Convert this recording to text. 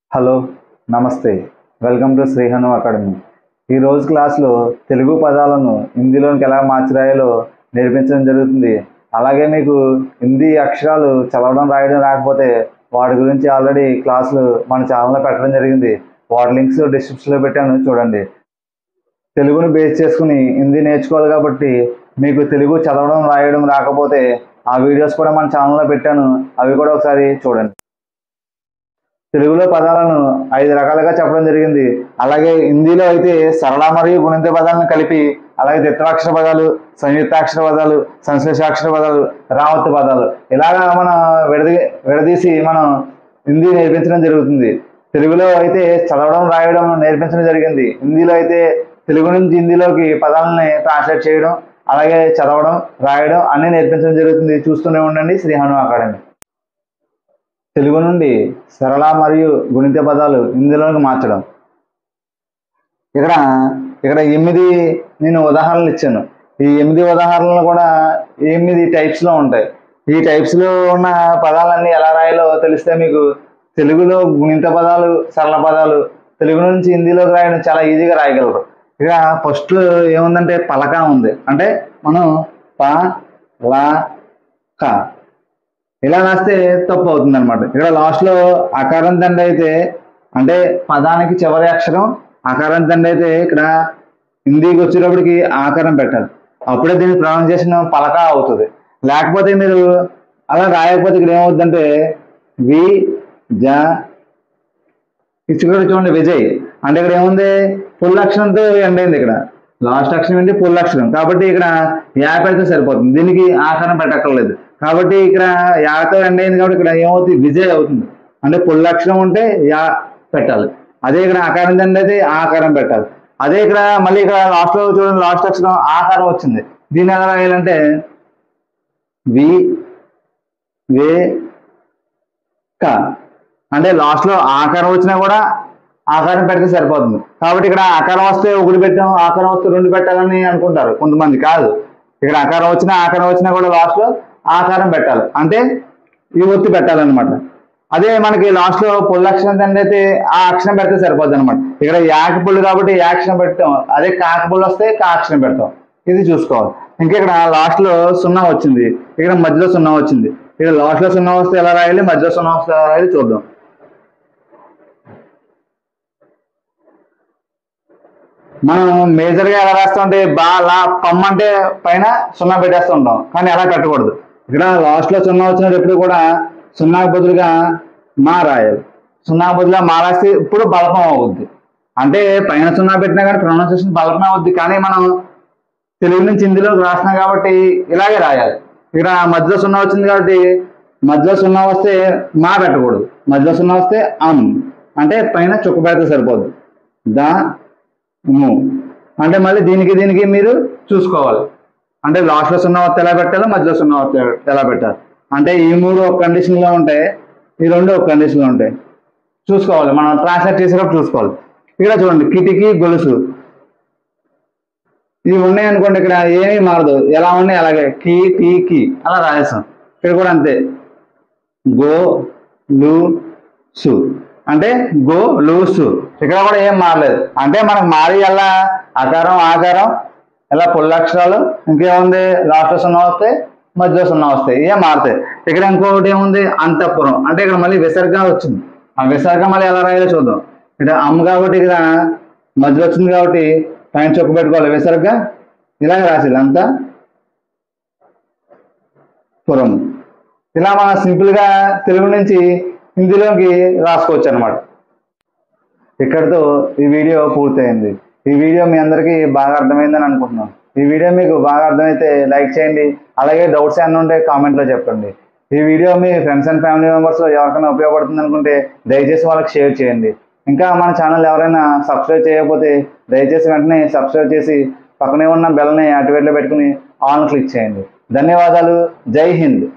hello నమస్తే welcome to శ్రీహను academy ఈ రోజు క్లాస్లో తెలుగు పదాలను హిందీలోనికి ఎలా మార్చిరాయాలో నేర్పించడం జరుగుతుంది అలాగే మీకు హిందీ అక్షరాలు చదవడం రాయడం రాకపోతే వాటి గురించి ఆల్రెడీ క్లాసులు మన ఛానల్లో పెట్టడం జరిగింది వాటి లింక్స్ డిస్క్రిప్షన్లో పెట్టాను చూడండి తెలుగుని బేస్ చేసుకుని హిందీ నేర్చుకోవాలి కాబట్టి మీకు తెలుగు చదవడం రాయడం రాకపోతే ఆ వీడియోస్ కూడా మన ఛానల్లో పెట్టాను అవి కూడా ఒకసారి చూడండి తెలుగులో పదాలను ఐదు రకాలుగా చెప్పడం జరిగింది అలాగే హిందీలో అయితే సరళ మరియు గుణిత పదాలను కలిపి అలాగే ద్విత్వాక్షర పదాలు సంయుక్తాక్షర పదాలు సంశ్లేషాక్షర పదాలు రావత్తు పదాలు ఇలాగా మనం విడది విడదీసి మనం హిందీ నేర్పించడం జరుగుతుంది తెలుగులో అయితే చదవడం రాయడం నేర్పించడం జరిగింది హిందీలో అయితే తెలుగు నుంచి హిందీలోకి పదాలని ట్రాన్స్లేట్ చేయడం అలాగే చదవడం రాయడం అన్నీ నేర్పించడం జరుగుతుంది చూస్తూనే ఉండండి శ్రీహను అకాడమీ తెలుగు నుండి సరళ మరియు గుణిత పదాలు ఇందులోకి మార్చడం ఇక్కడ ఇక్కడ ఎనిమిది నేను ఉదాహరణలు ఇచ్చాను ఈ ఎనిమిది ఉదాహరణలు కూడా ఎనిమిది టైప్స్లో ఉంటాయి ఈ టైప్స్లో ఉన్న పదాలన్నీ ఎలా రాయాలో తెలిస్తే మీకు తెలుగులో గుణిత పదాలు సరళ పదాలు తెలుగు నుంచి హిందీలోకి రాయడం చాలా ఈజీగా రాయగలరు ఇక ఫస్ట్ ఏముందంటే పలక ఉంది అంటే మనం ప ల క ఇలా రాస్తే తప్పు అవుతుంది అనమాట ఇక్కడ లాస్ట్లో అకారం దండ అయితే అంటే పదానికి చివరి అక్షరం అకారం దండ అయితే ఇక్కడ హిందీకి వచ్చేటప్పటికి ఆకారం పెట్టాలి అప్పుడే దీని ప్రొనౌన్సియేషన్ పలక అవుతుంది లేకపోతే మీరు అలా రాయకపోతే ఇక్కడ ఏమవుతుందంటే వి జ ఇక్కడ చూడండి విజయ్ అంటే ఇక్కడ ఏముంది ఫుల్ అక్షరంతో ఎండ్ అయింది ఇక్కడ లాస్ట్ అక్షరం ఏంటి ఫుల్ అక్షరం కాబట్టి ఇక్కడ యాప్ అయితే సరిపోతుంది దీనికి ఆకారం పెట్టక్కర్లేదు కాబట్టి ఇక్కడ యాతో ఎండ్ అయింది కాబట్టి ఇక్కడ ఏమవుతుంది విజయ్ అవుతుంది అంటే ఫుల్ అక్షరం ఉంటే యా పెట్టాలి అదే ఇక్కడ ఆకారం దండి అయితే ఆకారం పెట్టాలి అదే ఇక్కడ మళ్ళీ ఇక్కడ లాస్ట్ లో చూడండి లాస్ట్ అక్షరం ఆకారం వచ్చింది దీన్ని ఎలా రాయాలంటే వి వే క అంటే లాస్ట్ లో ఆకారం వచ్చినా కూడా ఆకారం పెడితే సరిపోతుంది కాబట్టి ఇక్కడ ఆకారం వస్తే ఒకటి పెట్టాం ఆకారం వస్తే రెండు పెట్టాలని అనుకుంటారు కొంతమంది కాదు ఇక్కడ ఆకారం వచ్చినా ఆకారం వచ్చినా కూడా లాస్ట్ లో ఆకారం పెట్టాలి అంటే ఈ ఒత్తి పెట్టాలన్నమాట అదే మనకి లాస్ట్ లో పుల్ల అక్షరం తండ్రి అయితే ఆ అక్షరం పెడితే సరిపోద్ది అనమాట ఇక్కడ యాక పుల్లు కాబట్టి యాక్షరం పెట్టాం అదే కాక పుల్లు వస్తే కా అక్షరం పెడతాం ఇది చూసుకోవాలి ఇంకా ఇక్కడ లాస్ట్ లో సున్నా వచ్చింది ఇక్కడ మధ్యలో సున్నా వచ్చింది ఇక్కడ లాస్ట్ లో సున్నా వస్తే ఎలా రాయాలి మధ్యలో సున్నా వస్తే ఎలా రాయాలి చూద్దాం మనం మేజర్ గా ఎలా రాస్తామంటే బా లా పమ్ అంటే పైన సున్నా పెట్టేస్తూ ఉంటాం కానీ అలా పెట్టకూడదు ఇక్కడ లాస్ట్ లో సున్నా వచ్చినప్పుడు కూడా సున్నాకు బదులుగా మా రాయాలి సున్నా బదులుగా మా రాస్తే ఇప్పుడు బలపం అవుద్ది అంటే పైన సున్నా పెట్టినా కానీ ప్రొనౌన్సియేషన్ బలపం అవుద్ది కానీ మనం తెలుగు నుంచి హిందీలోకి రాస్తున్నాం కాబట్టి ఇలాగే రాయాలి ఇక్కడ మధ్యలో సున్నా వచ్చింది కాబట్టి మధ్యలో సున్నా వస్తే మా పెట్టకూడదు మధ్యలో సున్నా వస్తే అమ్ అంటే పైన చుక్క పెడితే సరిపోద్ది దా ము అంటే మళ్ళీ దీనికి దీనికి మీరు చూసుకోవాలి అంటే లాస్ట్లో సున్నా వస్తే ఎలా పెట్టాలో మధ్యలో సున్నా వస్తే ఎలా పెట్టాలి అంటే ఈ మూడు ఒక కండిషన్లో ఉంటాయి ఈ రెండు ఒక కండిషన్లో ఉంటాయి చూసుకోవాలి మనం ట్రాన్స్లేట్ చేసేటప్పుడు చూసుకోవాలి ఇక్కడ చూడండి కిటికీ గొలుసు ఇవి ఉన్నాయి అనుకోండి ఇక్కడ ఏమీ మారదు ఎలా ఉన్నాయి అలాగే కీ టీ కి అలా రాసేస్తాం ఇక్కడ కూడా అంతే గో లు సు అంటే గో లూసు ఇక్కడ కూడా ఏం మారలేదు అంటే మనకు మారి ఎలా ఆకారం ఆకారం ఇలా పుల్లక్షరాలు ఇంకేముంది లాస్ట్ సున్నా వస్తాయి మధ్యలో సున్నా వస్తాయి ఏం మారుతాయి ఇక్కడ ఇంకొకటి ఏముంది అంతఃపురం అంటే ఇక్కడ మళ్ళీ విసర్గ వచ్చింది ఆ విసర్గ మళ్ళీ ఎలా రాయాలో చూద్దాం ఇక్కడ అమ్మ కాబట్టి ఇక్కడ మధ్యలో వచ్చింది కాబట్టి పైన చొక్కు పెట్టుకోవాలి విసర్గ ఇలాగ రాసేది అంతా పురం ఇలా మనం సింపుల్ గా తెలుగు నుంచి హిందీలోకి రాసుకోవచ్చు అనమాట ఇక్కడితో ఈ వీడియో పూర్తయింది ఈ వీడియో మీ అందరికీ బాగా అర్థమైందని అనుకుంటున్నాను ఈ వీడియో మీకు బాగా అర్థమైతే లైక్ చేయండి అలాగే డౌట్స్ ఏమైనా ఉంటే కామెంట్లో చెప్పండి ఈ వీడియో మీ ఫ్రెండ్స్ అండ్ ఫ్యామిలీ మెంబర్స్ ఎవరికైనా ఉపయోగపడుతుంది అనుకుంటే దయచేసి వాళ్ళకి షేర్ చేయండి ఇంకా మన ఛానల్ ఎవరైనా సబ్స్క్రైబ్ చేయకపోతే దయచేసి వెంటనే సబ్స్క్రైబ్ చేసి పక్కనే ఉన్న బెల్ని యాక్టివేట్లో పెట్టుకుని ఆన్ క్లిక్ చేయండి ధన్యవాదాలు జై హింద్